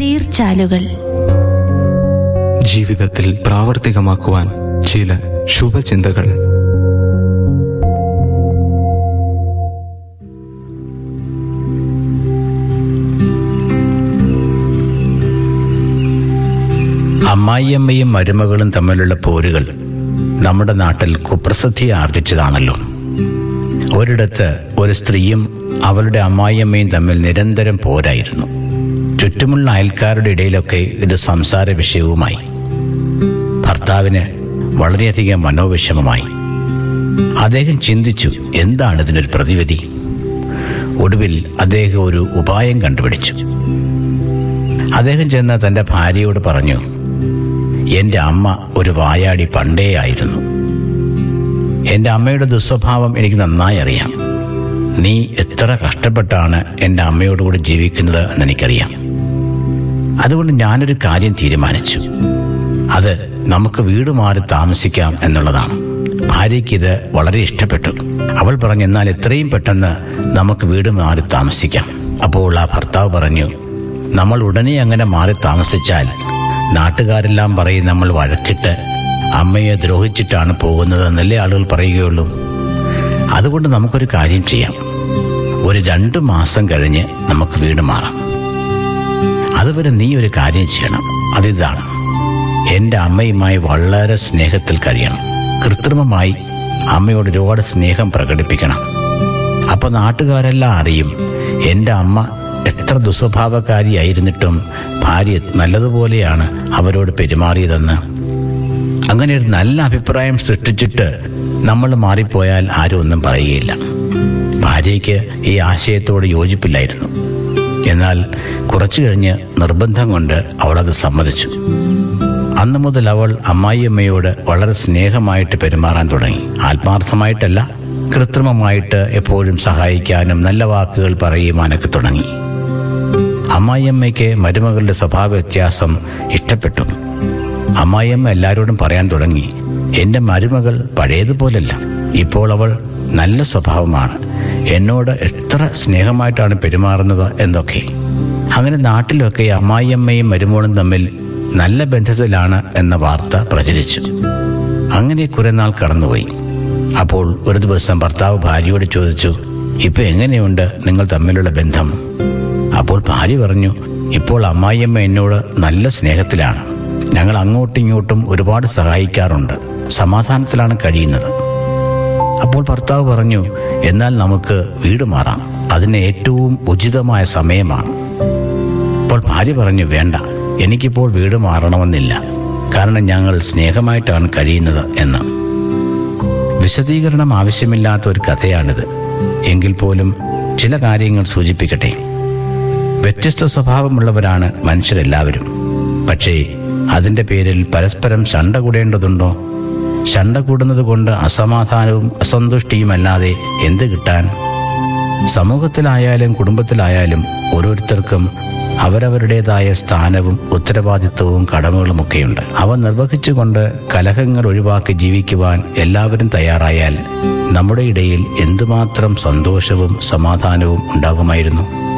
നീർച്ചാലുകൾ ജീവിതത്തിൽ പ്രാവർത്തികമാക്കുവാൻ ചില ശുഭചിന്തകൾ അമ്മായിയമ്മയും മരുമകളും തമ്മിലുള്ള പോരുകൾ നമ്മുടെ നാട്ടിൽ കുപ്രസിദ്ധി ആർജിച്ചതാണല്ലോ ഒരിടത്ത് ഒരു സ്ത്രീയും അവളുടെ അമ്മായിയമ്മയും തമ്മിൽ നിരന്തരം പോരായിരുന്നു ചുറ്റുമുള്ള അയൽക്കാരുടെ ഇടയിലൊക്കെ ഇത് സംസാര വിഷയവുമായി ഭർത്താവിന് വളരെയധികം മനോവിഷമമായി അദ്ദേഹം ചിന്തിച്ചു എന്താണ് ഇതിനൊരു പ്രതിവിധി ഒടുവിൽ അദ്ദേഹം ഒരു ഉപായം കണ്ടുപിടിച്ചു അദ്ദേഹം ചെന്ന് തന്റെ ഭാര്യയോട് പറഞ്ഞു എന്റെ അമ്മ ഒരു വായാടി പണ്ടേ ആയിരുന്നു എന്റെ അമ്മയുടെ ദുസ്വഭാവം എനിക്ക് നന്നായി അറിയാം നീ എത്ര കഷ്ടപ്പെട്ടാണ് എന്റെ അമ്മയോടുകൂടി ജീവിക്കുന്നത് എന്ന് എനിക്കറിയാം അതുകൊണ്ട് ഞാനൊരു കാര്യം തീരുമാനിച്ചു അത് നമുക്ക് വീട് മാറി താമസിക്കാം എന്നുള്ളതാണ് ഭാര്യയ്ക്ക് ഇത് വളരെ ഇഷ്ടപ്പെട്ടു അവൾ പറഞ്ഞു എന്നാൽ എത്രയും പെട്ടെന്ന് നമുക്ക് വീട് മാറി താമസിക്കാം അപ്പോൾ ആ ഭർത്താവ് പറഞ്ഞു നമ്മൾ ഉടനെ അങ്ങനെ മാറി താമസിച്ചാൽ നാട്ടുകാരെല്ലാം പറയും നമ്മൾ വഴക്കിട്ട് അമ്മയെ ദ്രോഹിച്ചിട്ടാണ് പോകുന്നത് എന്നല്ലേ ആളുകൾ പറയുകയുള്ളൂ അതുകൊണ്ട് നമുക്കൊരു കാര്യം ചെയ്യാം ഒരു രണ്ടു മാസം കഴിഞ്ഞ് നമുക്ക് വീട് മാറാം അതുവരെ നീ ഒരു കാര്യം ചെയ്യണം അതിതാണ് എൻ്റെ അമ്മയുമായി വളരെ സ്നേഹത്തിൽ കഴിയണം കൃത്രിമമായി അമ്മയോട് ഒരുപാട് സ്നേഹം പ്രകടിപ്പിക്കണം അപ്പൊ നാട്ടുകാരെല്ലാം അറിയും എൻ്റെ അമ്മ എത്ര ദുസ്വഭാവക്കാരിയായിരുന്നിട്ടും ഭാര്യ നല്ലതുപോലെയാണ് അവരോട് പെരുമാറിയതെന്ന് അങ്ങനെ ഒരു നല്ല അഭിപ്രായം സൃഷ്ടിച്ചിട്ട് നമ്മൾ മാറിപ്പോയാൽ ആരും ഒന്നും പറയുകയില്ല ഭാര്യയ്ക്ക് ഈ ആശയത്തോട് യോജിപ്പില്ലായിരുന്നു എന്നാൽ കുറച്ചു കഴിഞ്ഞ് നിർബന്ധം കൊണ്ട് അവളത് സമ്മതിച്ചു അന്നു മുതൽ അവൾ അമ്മായിയമ്മയോട് വളരെ സ്നേഹമായിട്ട് പെരുമാറാൻ തുടങ്ങി ആത്മാർത്ഥമായിട്ടല്ല കൃത്രിമമായിട്ട് എപ്പോഴും സഹായിക്കാനും നല്ല വാക്കുകൾ പറയുവാനൊക്കെ തുടങ്ങി അമ്മായിയമ്മയ്ക്ക് മരുമകളുടെ സ്വഭാവ വ്യത്യാസം ഇഷ്ടപ്പെട്ടു അമ്മായിയമ്മ എല്ലാവരോടും പറയാൻ തുടങ്ങി എന്റെ മരുമകൾ പഴയതുപോലല്ല ഇപ്പോൾ അവൾ നല്ല സ്വഭാവമാണ് എന്നോട് എത്ര സ്നേഹമായിട്ടാണ് പെരുമാറുന്നത് എന്നൊക്കെ അങ്ങനെ നാട്ടിലൊക്കെ അമ്മായിയമ്മയും മരുമോളും തമ്മിൽ നല്ല ബന്ധത്തിലാണ് എന്ന വാർത്ത പ്രചരിച്ചു അങ്ങനെ കുറെ നാൾ കടന്നുപോയി അപ്പോൾ ഒരു ദിവസം ഭർത്താവ് ഭാര്യയോട് ചോദിച്ചു ഇപ്പൊ എങ്ങനെയുണ്ട് നിങ്ങൾ തമ്മിലുള്ള ബന്ധം അപ്പോൾ ഭാര്യ പറഞ്ഞു ഇപ്പോൾ അമ്മായിയമ്മ എന്നോട് നല്ല സ്നേഹത്തിലാണ് ഞങ്ങൾ അങ്ങോട്ടും ഇങ്ങോട്ടും ഒരുപാട് സഹായിക്കാറുണ്ട് സമാധാനത്തിലാണ് കഴിയുന്നത് അപ്പോൾ ഭർത്താവ് പറഞ്ഞു എന്നാൽ നമുക്ക് വീട് മാറാം അതിന് ഏറ്റവും ഉചിതമായ സമയമാണ് അപ്പോൾ ഭാര്യ പറഞ്ഞു വേണ്ട എനിക്കിപ്പോൾ വീട് മാറണമെന്നില്ല കാരണം ഞങ്ങൾ സ്നേഹമായിട്ടാണ് കഴിയുന്നത് എന്ന് വിശദീകരണം ആവശ്യമില്ലാത്ത ഒരു കഥയാണിത് എങ്കിൽ പോലും ചില കാര്യങ്ങൾ സൂചിപ്പിക്കട്ടെ വ്യത്യസ്ത സ്വഭാവമുള്ളവരാണ് മനുഷ്യരെല്ലാവരും പക്ഷേ അതിന്റെ പേരിൽ പരസ്പരം ശണ്ട കൂടേണ്ടതുണ്ടോ ശണ്ട കൂടുന്നത് കൊണ്ട് അസമാധാനവും അസന്തുഷ്ടിയും അല്ലാതെ എന്ത് കിട്ടാൻ സമൂഹത്തിലായാലും കുടുംബത്തിലായാലും ഓരോരുത്തർക്കും അവരവരുടേതായ സ്ഥാനവും ഉത്തരവാദിത്വവും കടമകളുമൊക്കെയുണ്ട് അവ നിർവഹിച്ചുകൊണ്ട് കലഹങ്ങൾ ഒഴിവാക്കി ജീവിക്കുവാൻ എല്ലാവരും തയ്യാറായാൽ നമ്മുടെ ഇടയിൽ എന്തുമാത്രം സന്തോഷവും സമാധാനവും ഉണ്ടാകുമായിരുന്നു